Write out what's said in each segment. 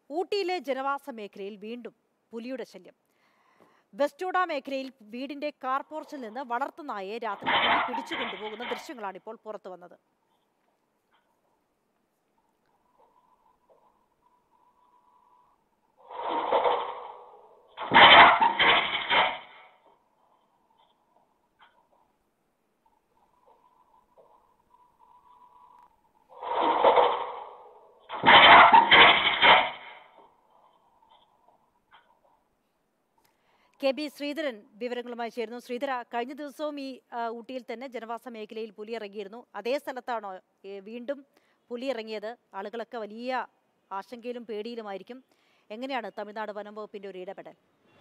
ഊട്ടിയിലെ ജനവാസ മേഖലയിൽ വീണ്ടും പുലിയുടെ ശല്യം വെസ്റ്റോഡ മേഖലയിൽ വീടിന്റെ കാർ പോർച്ചിൽ നിന്ന് വളർത്തുനായയെ രാത്രി പുലി പിടിച്ചു കൊണ്ടുപോകുന്ന ദൃശ്യങ്ങളാണ് ഇപ്പോൾ പുറത്തു വന്നത് കെ ബി ശ്രീധരൻ വിവരങ്ങളുമായി ചേരുന്നു ശ്രീധര കഴിഞ്ഞ ദിവസവും ഈ ആ, ഊട്ടിയിൽ തന്നെ ജനവാസ മേഖലയിൽ പുലി ഇറങ്ങിയിരുന്നു അതേ സ്ഥലത്താണോ ഏ, വീണ്ടും പുലി ഇറങ്ങിയത് ആളുകളൊക്കെ വലിയ ആശങ്കയിലും പേടിയിലുമായിരിക്കും എങ്ങനെയാണ് തമിഴ്നാട് വനം വകുപ്പിന്റെ ഒരു ഇടപെടൽ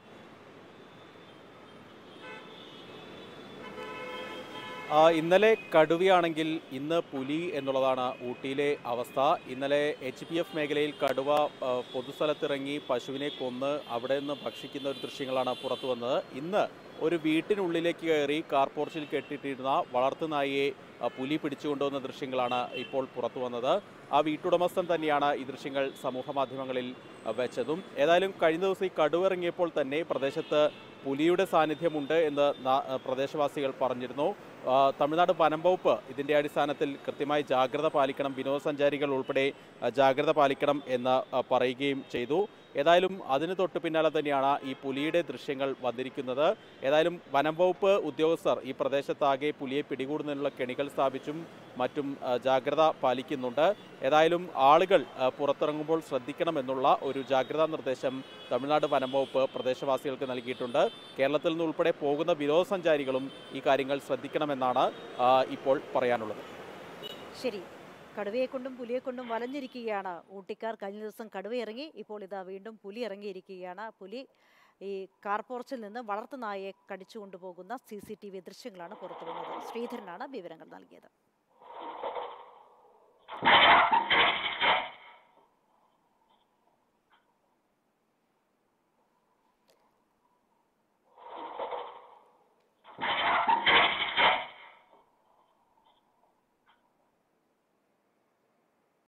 ആ, ഇന്നലെ കടുവയാണെങ്കിൽ ഇന്ന് പുലി എന്നുള്ളതാണ് ഊട്ടിയിലെ അവസ്ഥ ഇന്നലെ എച്ച് പി എഫ് മേഖലയിൽ കടുവ ആ, പൊതുസ്ഥലത്തിറങ്ങി പശുവിനെ കൊന്ന് അവിടെ നിന്ന് ഭക്ഷിക്കുന്ന ഒരു ദൃശ്യങ്ങളാണ് പുറത്തു വന്നത് ഇന്ന് ഒരു വീട്ടിനുള്ളിലേക്ക് കയറി കാർ പോർച്ചിൽ കെട്ടിട്ടിരുന്ന വളർത്തുനായിയെ ആ, പുലി പിടിച്ചുകൊണ്ടുവന്ന ദൃശ്യങ്ങളാണ് ഇപ്പോൾ പുറത്തു വന്നത് ആ വീട്ടുടമസ്ഥൻ തന്നെയാണ് ഈ ദൃശ്യങ്ങൾ സമൂഹ മാധ്യമങ്ങളിൽ ആ, വെച്ചതും ഏതായാലും കഴിഞ്ഞ ദിവസം ഈ കടുവ ഇറങ്ങിയപ്പോൾ തന്നെ പ്രദേശത്ത് പുലിയുടെ സാന്നിധ്യമുണ്ട് എന്ന് നാ- പ്രദേശവാസികൾ പറഞ്ഞിരുന്നു ആ, തമിഴ്നാട് വനം വകുപ്പ് ഇതിന്റെ അടിസ്ഥാനത്തിൽ കൃത്യമായി ജാഗ്രത പാലിക്കണം വിനോദസഞ്ചാരികൾ ഉൾപ്പെടെ ആ, ജാഗ്രത പാലിക്കണം എന്ന് ആ, പറയുകയും ചെയ്തു ഏതായാലും അതിന് തൊട്ട് പിന്നാലെ തന്നെയാണ് ഈ പുലിയുടെ ദൃശ്യങ്ങൾ വന്നിരിക്കുന്നത് ഏതായാലും വനം വകുപ്പ് ഉദ്യോഗസ്ഥർ ഈ പ്രദേശത്താകെ പുലിയെ പിടികൂടുന്നതിനുള്ള കെണികൾ സ്ഥാപിച്ചും മറ്റും ആ, ജാഗ്രത പാലിക്കുന്നുണ്ട് ഏതായാലും ആളുകൾ ആ, പുറത്തിറങ്ങുമ്പോൾ ശ്രദ്ധിക്കണമെന്നുള്ള ഒരു ജാഗ്രതാ നിർദ്ദേശം തമിഴ്നാട് വനം വകുപ്പ് പ്രദേശവാസികൾക്ക് നൽകിയിട്ടുണ്ട് കേരളത്തിൽ നിന്ന് ഉൾപ്പെടെ പോകുന്ന വിനോദസഞ്ചാരികളും ഈ കാര്യങ്ങൾ ശ്രദ്ധിക്കണമെന്നാണ് ആ, ഇപ്പോൾ പറയാനുള്ളത് ശരി കടുവയെ കൊണ്ടും പുലിയെ കൊണ്ടും വലഞ്ഞിരിക്കുകയാണ് ഊട്ടിക്കാർ കഴിഞ്ഞ ദിവസം കടുവ ഇറങ്ങി ഇപ്പോൾ ഇതാ വീണ്ടും പുലി ഇറങ്ങിയിരിക്കുകയാണ് പുലി ഈ കാർ പോർച്ചിൽ നിന്ന് വളർത്തുനായയെ കടിച്ചു കൊണ്ടുപോകുന്ന സി സി ടി വി ദൃശ്യങ്ങളാണ് പുറത്തു വന്നത് ശ്രീധരനാണ് വിവരങ്ങൾ നൽകിയത്